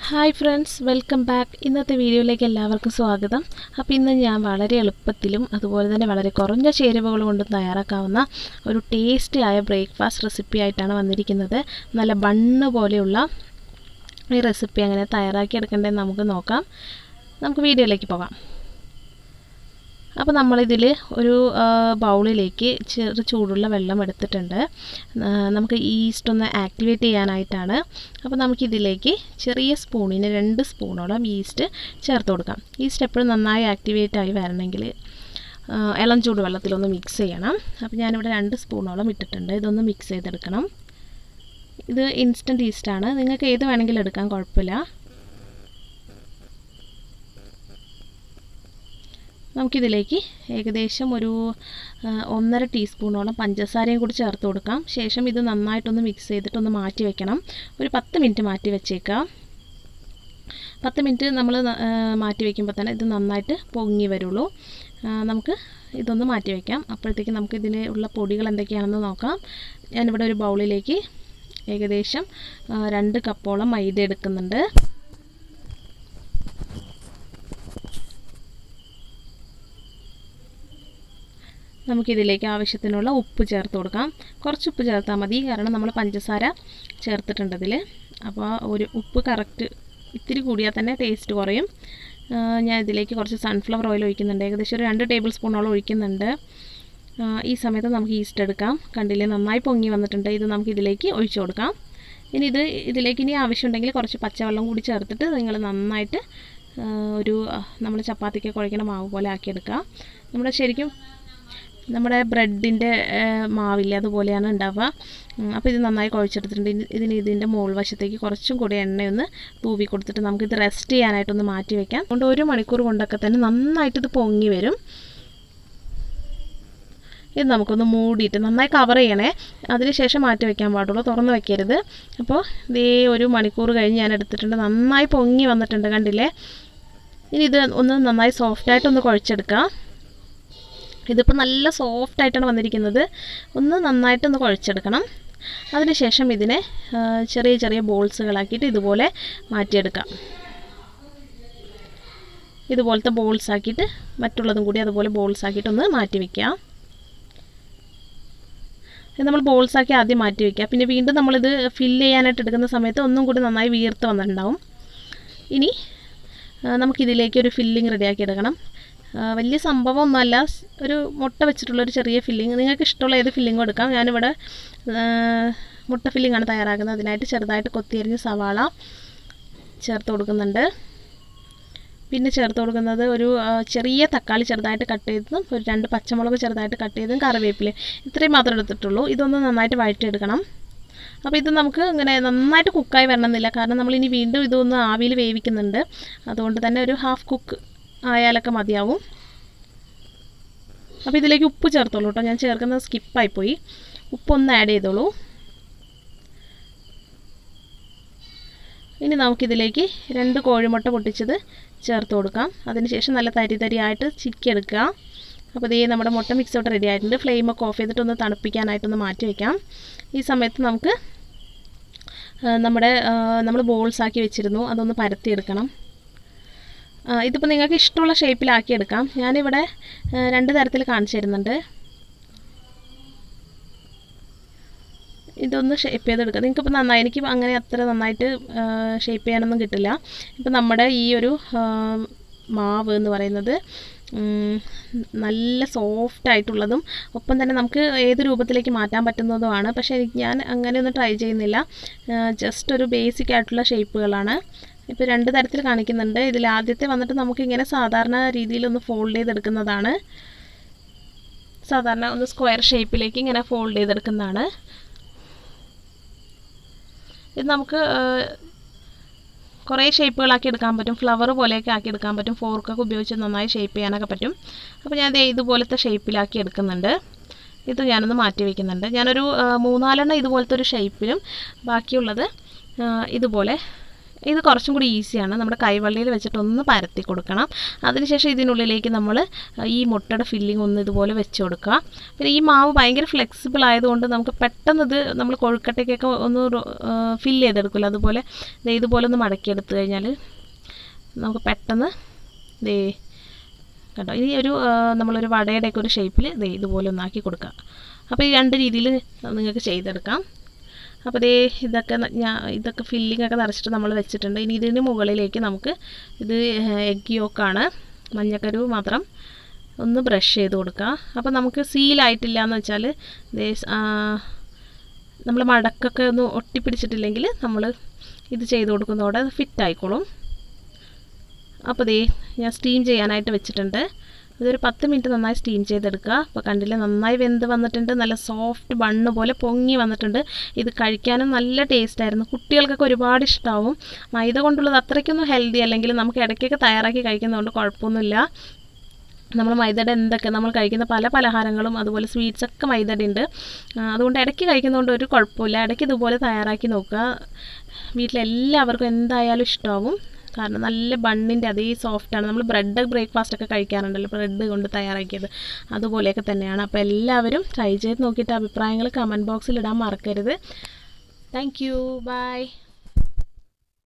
hi friends welcome back ഇന്നത്തെ വീഡിയോയിലേക്ക് എല്ലാവർക്കും സ്വാഗതം അപ്പോൾ ഇന്ന് ഞാൻ വളരെ എളുപ്പത്തിലും അതുപോലെ തന്നെ വളരെ കുറഞ്ഞ ചേരുവകൾ കൊണ്ടും തയ്യാറാക്കാവുന്ന ഒരു ടേസ്റ്റി ആയ ബ്രേക്ക്ഫാസ്റ്റ് റെസിപ്പി ആയിട്ടാണ് വന്നിരിക്കുന്നത് നല്ല ബണ്ണ് പോലെയുള്ള ഈ റെസിപ്പി എങ്ങനെ തയ്യാറാക്കി എടുക്കേണ്ടതെന്ന് നമുക്ക് നോക്കാം നമുക്ക് വീഡിയോയിലേക്ക് പോകാം അപ്പോൾ നമ്മളിതിൽ ഒരു ബൗളിലേക്ക് ചെറു ചൂടുള്ള വെള്ളം എടുത്തിട്ടുണ്ട് നമുക്ക് ഈസ്റ്റ് ഒന്ന് ആക്ടിവേറ്റ് ചെയ്യാനായിട്ടാണ് അപ്പോൾ നമുക്കിതിലേക്ക് ചെറിയ സ്പൂണിന് രണ്ട് സ്പൂണോളം ഈസ്റ്റ് ചേർത്ത് കൊടുക്കാം ഈസ്റ്റ് എപ്പോഴും നന്നായി ആക്ടിവേറ്റ് ആയി വരണമെങ്കിൽ ഇളം ചൂടുവെള്ളത്തിലൊന്ന് മിക്സ് ചെയ്യണം അപ്പോൾ ഞാനിവിടെ രണ്ട് സ്പൂണോളം ഇട്ടിട്ടുണ്ട് ഇതൊന്ന് മിക്സ് ചെയ്തെടുക്കണം ഇത് ഇൻസ്റ്റൻറ്റ് ഈസ്റ്റാണ് നിങ്ങൾക്ക് ഏത് വേണമെങ്കിലും എടുക്കാൻ കുഴപ്പമില്ല നമുക്കിതിലേക്ക് ഏകദേശം ഒരു ഒന്നര ടീസ്പൂണോളം പഞ്ചസാരയും കൂടി ചേർത്ത് കൊടുക്കാം ശേഷം ഇത് നന്നായിട്ടൊന്ന് മിക്സ് ചെയ്തിട്ടൊന്ന് മാറ്റി വെക്കണം ഒരു പത്ത് മിനിറ്റ് മാറ്റി വെച്ചേക്കാം പത്ത് മിനിറ്റ് നമ്മൾ മാറ്റി വയ്ക്കുമ്പോൾ തന്നെ ഇത് നന്നായിട്ട് പൊങ്ങി വരുള്ളൂ നമുക്ക് ഇതൊന്ന് മാറ്റി വയ്ക്കാം അപ്പോഴത്തേക്ക് നമുക്ക് ഇതിന് ഉള്ള പൊടികൾ എന്തൊക്കെയാണെന്ന് നോക്കാം ഞാനിവിടെ ഒരു ബൗളിലേക്ക് ഏകദേശം രണ്ട് കപ്പോളം മൈദ എടുക്കുന്നുണ്ട് നമുക്കിതിലേക്ക് ആവശ്യത്തിനുള്ള ഉപ്പ് ചേർത്ത് കൊടുക്കാം കുറച്ച് ഉപ്പ് ചേർത്താൽ മതി കാരണം നമ്മൾ പഞ്ചസാര ചേർത്തിട്ടുണ്ട് ഇതിൽ അപ്പോൾ ഒരു ഉപ്പ് കറക്റ്റ് ഇത്തിരി കൂടിയാൽ തന്നെ ടേസ്റ്റ് കുറയും ഞാൻ ഇതിലേക്ക് കുറച്ച് സൺഫ്ലവർ ഓയിൽ ഒഴിക്കുന്നുണ്ട് ഏകദേശം ഒരു രണ്ട് ടേബിൾ സ്പൂണോളം ഒഴിക്കുന്നുണ്ട് ഈ സമയത്ത് നമുക്ക് ഈസ്റ്റ് എടുക്കാം കണ്ടില്ലേ നന്നായി പൊങ്ങി വന്നിട്ടുണ്ട് ഇത് നമുക്ക് ഇതിലേക്ക് ഒഴിച്ചു കൊടുക്കാം ഇനി ഇത് ഇതിലേക്ക് ഇനി ആവശ്യമുണ്ടെങ്കിൽ കുറച്ച് പച്ചവെള്ളം കൂടി ചേർത്തിട്ട് നിങ്ങൾ നന്നായിട്ട് ഒരു നമ്മൾ ചപ്പാത്തിക്ക് കുഴക്കണ മാവ് പോലെ ആക്കിയെടുക്കുക നമ്മുടെ ശരിക്കും നമ്മുടെ ബ്രെഡിൻ്റെ മാവില്ല അതുപോലെയാണ് ഉണ്ടാവുക അപ്പോൾ ഇത് നന്നായി കുഴച്ചെടുത്തിട്ടുണ്ട് ഇതിന് ഇതിൻ്റെ മുകൾ വശത്തേക്ക് കുറച്ചും കൂടി എണ്ണയൊന്ന് തൂവി കൊടുത്തിട്ട് നമുക്കിത് റെസ്റ്റ് ചെയ്യാനായിട്ടൊന്ന് മാറ്റി വെക്കാം അതുകൊണ്ട് ഒരു മണിക്കൂർ കൊണ്ടൊക്കെ തന്നെ നന്നായിട്ട് ഇത് പൊങ്ങി വരും ഇത് നമുക്കൊന്ന് മൂടിയിട്ട് നന്നായി കവർ ചെയ്യണേ അതിനുശേഷം മാറ്റി വയ്ക്കാൻ പാടുള്ളൂ തുറന്ന് വയ്ക്കരുത് അപ്പോൾ ഇതേ ഒരു മണിക്കൂർ കഴിഞ്ഞ് ഞാൻ എടുത്തിട്ടുണ്ട് നന്നായി പൊങ്ങി വന്നിട്ടുണ്ട് കണ്ടില്ലേ ഇനി ഇത് ഒന്ന് നന്നായി സോഫ്റ്റായിട്ടൊന്ന് കുഴച്ചെടുക്കാം ഇതിപ്പോൾ നല്ല സോഫ്റ്റ് ആയിട്ടാണ് വന്നിരിക്കുന്നത് ഒന്ന് നന്നായിട്ടൊന്ന് കുഴച്ചെടുക്കണം അതിനുശേഷം ഇതിനെ ചെറിയ ചെറിയ ബോൾസുകളാക്കിയിട്ട് ഇതുപോലെ മാറ്റിയെടുക്കാം ഇതുപോലത്തെ ബോൾസ് ആക്കിയിട്ട് മറ്റുള്ളതും കൂടി അതുപോലെ ബോൾസ് ആക്കിയിട്ട് ഒന്ന് മാറ്റി വയ്ക്കുക ഇത് നമ്മൾ ബോൾസ് ആക്കി ആദ്യം മാറ്റി വയ്ക്കുക പിന്നെ വീണ്ടും നമ്മളിത് ഫില്ല് ചെയ്യാനായിട്ട് എടുക്കുന്ന സമയത്ത് ഒന്നും കൂടി നന്നായി വീർത്ത് വന്നിട്ടുണ്ടാവും ഇനി നമുക്കിതിലേക്ക് ഒരു ഫില്ലിങ് റെഡിയാക്കി എടുക്കണം വലിയ സംഭവമൊന്നുമല്ല ഒരു മുട്ട വെച്ചിട്ടുള്ളൊരു ചെറിയ ഫില്ലിങ് നിങ്ങൾക്ക് ഇഷ്ടമുള്ള ഏത് ഫില്ലിങ്ങും എടുക്കാം ഞാനിവിടെ മുട്ട ഫില്ലിങ്ങാണ് തയ്യാറാക്കുന്നത് അതിനായിട്ട് ചെറുതായിട്ട് കൊത്തിയരിഞ്ഞ് സവാള ചേർത്ത് കൊടുക്കുന്നുണ്ട് പിന്നെ ചേർത്ത് കൊടുക്കുന്നത് ഒരു ചെറിയ തക്കാളി ചെറുതായിട്ട് കട്ട് ചെയ്തതും ഒരു രണ്ട് പച്ചമുളക് ചെറുതായിട്ട് കട്ട് ചെയ്തതും കറിവേപ്പില ഇത്രയും മാത്രമേ എടുത്തിട്ടുള്ളൂ ഇതൊന്ന് നന്നായിട്ട് വഴറ്റിയെടുക്കണം അപ്പോൾ ഇത് നമുക്ക് ഇങ്ങനെ നന്നായിട്ട് കുക്കായി വരണമെന്നില്ല കാരണം നമ്മൾ ഇനി വീണ്ടും ഇതൊന്ന് ആവിയിൽ വേവിക്കുന്നുണ്ട് അതുകൊണ്ട് തന്നെ ഒരു ഹാഫ് കുക്ക് ആയാലൊക്കെ മതിയാവും അപ്പോൾ ഇതിലേക്ക് ഉപ്പ് ചേർത്തോളൂ കേട്ടോ ഞാൻ ചേർക്കുന്നത് സ്കിപ്പായിപ്പോയി ഉപ്പൊന്ന് ആഡ് ചെയ്തോളൂ ഇനി നമുക്കിതിലേക്ക് രണ്ട് കോഴിമുട്ട പൊട്ടിച്ചത് ചേർത്ത് കൊടുക്കാം അതിനുശേഷം നല്ല തരി തരിയായിട്ട് ചിക്കിയെടുക്കുക അപ്പോൾ ഇതേ നമ്മുടെ മുട്ട മിക്സ് ഔട്ട് റെഡി ആയിട്ടുണ്ട് ഫ്ലെയിമൊക്കെ ഓഫ് ചെയ്തിട്ടൊന്ന് തണുപ്പിക്കാനായിട്ടൊന്ന് മാറ്റി വയ്ക്കാം ഈ സമയത്ത് നമുക്ക് നമ്മുടെ നമ്മൾ ബോൾസ് ആക്കി വെച്ചിരുന്നു അതൊന്ന് പരത്തിയെടുക്കണം ഇതിപ്പോൾ നിങ്ങൾക്ക് ഇഷ്ടമുള്ള ഷേപ്പിലാക്കി എടുക്കാം ഞാനിവിടെ രണ്ട് തരത്തിൽ കാണിച്ചു തരുന്നുണ്ട് ഇതൊന്ന് ഷേപ്പ് ചെയ്തെടുക്കുക നിങ്ങൾക്കിപ്പോൾ നന്നായി എനിക്ക് അങ്ങനെ അത്ര നന്നായിട്ട് ഷേപ്പ് ചെയ്യാനൊന്നും കിട്ടില്ല ഇപ്പം നമ്മുടെ ഈ ഒരു മാവ് എന്ന് പറയുന്നത് നല്ല സോഫ്റ്റ് ആയിട്ടുള്ളതും ഒപ്പം തന്നെ നമുക്ക് ഏത് രൂപത്തിലേക്ക് മാറ്റാൻ പറ്റുന്നതുമാണ് പക്ഷേ എനിക്ക് ഞാൻ അങ്ങനെയൊന്നും ട്രൈ ചെയ്യുന്നില്ല ജസ്റ്റ് ഒരു ബേസിക് ആയിട്ടുള്ള ഷേപ്പുകളാണ് ഇപ്പോൾ രണ്ട് തരത്തിൽ കാണിക്കുന്നുണ്ട് ഇതിൽ ആദ്യത്തെ വന്നിട്ട് നമുക്കിങ്ങനെ സാധാരണ രീതിയിലൊന്ന് ഫോൾഡ് ചെയ്തെടുക്കുന്നതാണ് സാധാരണ ഒന്ന് സ്ക്വയർ ഷേപ്പിലേക്ക് ഇങ്ങനെ ഫോൾഡ് ചെയ്തെടുക്കുന്നതാണ് ഇത് നമുക്ക് കുറേ ഷേപ്പുകളാക്കി എടുക്കാൻ പറ്റും ഫ്ലവർ പോലെയൊക്കെ ആക്കി എടുക്കാൻ പറ്റും ഫോർക്കൊക്കെ ഉപയോഗിച്ച് നന്നായി ഷേപ്പ് ചെയ്യാനൊക്കെ പറ്റും അപ്പോൾ ഞാൻ ഇതുപോലത്തെ ഷേപ്പിലാക്കി എടുക്കുന്നുണ്ട് ഇത് ഞാനൊന്ന് മാറ്റി വയ്ക്കുന്നുണ്ട് ഞാനൊരു മൂന്നാലെണ്ണം ഇതുപോലത്തെ ഒരു ഷേപ്പിലും ബാക്കിയുള്ളത് ഇതുപോലെ ഇത് കുറച്ചും കൂടി ഈസിയാണ് നമ്മുടെ കൈവള്ളിയിൽ വെച്ചിട്ട് ഒന്ന് പരത്തി കൊടുക്കണം അതിനുശേഷം ഇതിനുള്ളിലേക്ക് നമ്മൾ ഈ മുട്ടയുടെ ഫില്ലിംഗ് ഒന്ന് ഇതുപോലെ വെച്ച് കൊടുക്കുക പിന്നെ ഈ മാവ് ഭയങ്കര ഫ്ലെക്സിബിൾ ആയതുകൊണ്ട് നമുക്ക് പെട്ടെന്ന് ഇത് നമ്മൾ കൊഴുക്കട്ടയ്ക്കൊക്കെ ഒന്ന് ഫില്ല് ചെയ്തെടുക്കില്ല അതുപോലെ ദേ ഇതുപോലെ ഒന്ന് മടക്കിയെടുത്ത് കഴിഞ്ഞാൽ നമുക്ക് പെട്ടെന്ന് ദേ കേട്ടോ ഇനി ഒരു ആ, നമ്മളൊരു വടയുടെയൊക്കെ ഒരു ഷേപ്പിൽ ദേ ഇതുപോലെ ഒന്നാക്കി കൊടുക്കുക അപ്പോൾ ഈ രണ്ട് രീതിയിൽ നിങ്ങൾക്ക് ചെയ്തെടുക്കാം അപ്പോൾ ദേ ഇതൊക്കെ ഞാൻ ഇതൊക്കെ ഫില്ലിംഗ് ഒക്കെ നിറച്ചിട്ട് നമ്മൾ വെച്ചിട്ടുണ്ട് ഇനി ഇതിന് മുകളിലേക്ക് നമുക്ക് ഇത് എഗ് യോക്കാണ് മഞ്ഞക്കരു മാത്രം ഒന്ന് ബ്രഷ് ചെയ്ത് കൊടുക്കുക അപ്പോൾ നമുക്ക് സീലായിട്ടില്ല എന്ന് വെച്ചാൽ ദേ നമ്മൾ മടക്കൊക്കെ ഒന്ന് ഒട്ടിപ്പിടിച്ചിട്ടില്ലെങ്കിൽ നമ്മൾ ഇത് ചെയ്ത് കൊടുക്കുന്നതോടെ ഫിറ്റ് ആയിക്കോളും അപ്പോൾ ദേ ഞാൻ സ്റ്റീം ചെയ്യാനായിട്ട് വെച്ചിട്ടുണ്ട് ഇതൊരു പത്ത് മിനിറ്റ് നന്നായി സ്റ്റീം ചെയ്തെടുക്കുക അപ്പോൾ കണ്ടില്ലേ നന്നായി വെന്ത് വന്നിട്ടുണ്ട് നല്ല സോഫ്റ്റ് ബണ്ണ് പോലെ പൊങ്ങി വന്നിട്ടുണ്ട് ഇത് കഴിക്കാനും നല്ല ടേസ്റ്റ് ആയിരുന്നു കുട്ടികൾക്കൊക്കെ ഒരുപാട് ഇഷ്ടമാവും മൈദ കൊണ്ടുള്ളത് അത്രയ്ക്കൊന്നും ഹെൽത്തി അല്ലെങ്കിൽ നമുക്ക് ഇടയ്ക്കൊക്കെ തയ്യാറാക്കി കഴിക്കുന്നതുകൊണ്ട് കുഴപ്പമൊന്നുമില്ല നമ്മൾ മൈദയുടെ എന്തൊക്കെ നമ്മൾ കഴിക്കുന്ന പല പലഹാരങ്ങളും അതുപോലെ സ്വീറ്റ്സ് ഒക്കെ മൈദയുടെ ഉണ്ട് ആ, അതുകൊണ്ട് ഇടയ്ക്ക് കഴിക്കുന്നതുകൊണ്ട് ഒരു കുഴപ്പമില്ല ഇടയ്ക്ക് ഇതുപോലെ തയ്യാറാക്കി നോക്കുക വീട്ടിലെല്ലാവർക്കും എന്തായാലും ഇഷ്ടമാവും കാരണം നല്ല ബണ്ണിൻ്റെ അതേ സോഫ്റ്റാണ് നമ്മൾ ബ്രെഡ് ബ്രേക്ക്ഫാസ്റ്റ് ഒക്കെ കഴിക്കാറുണ്ടല്ലോ ബ്രെഡ് കൊണ്ട് തയ്യാറാക്കിയത് അതുപോലെയൊക്കെ തന്നെയാണ് അപ്പോൾ എല്ലാവരും ട്രൈ ചെയ്ത് നോക്കിയിട്ട് അഭിപ്രായങ്ങൾ കമൻറ്റ് ബോക്സിൽ ഇടാൻ മറക്കരുത് താങ്ക് യു ബൈ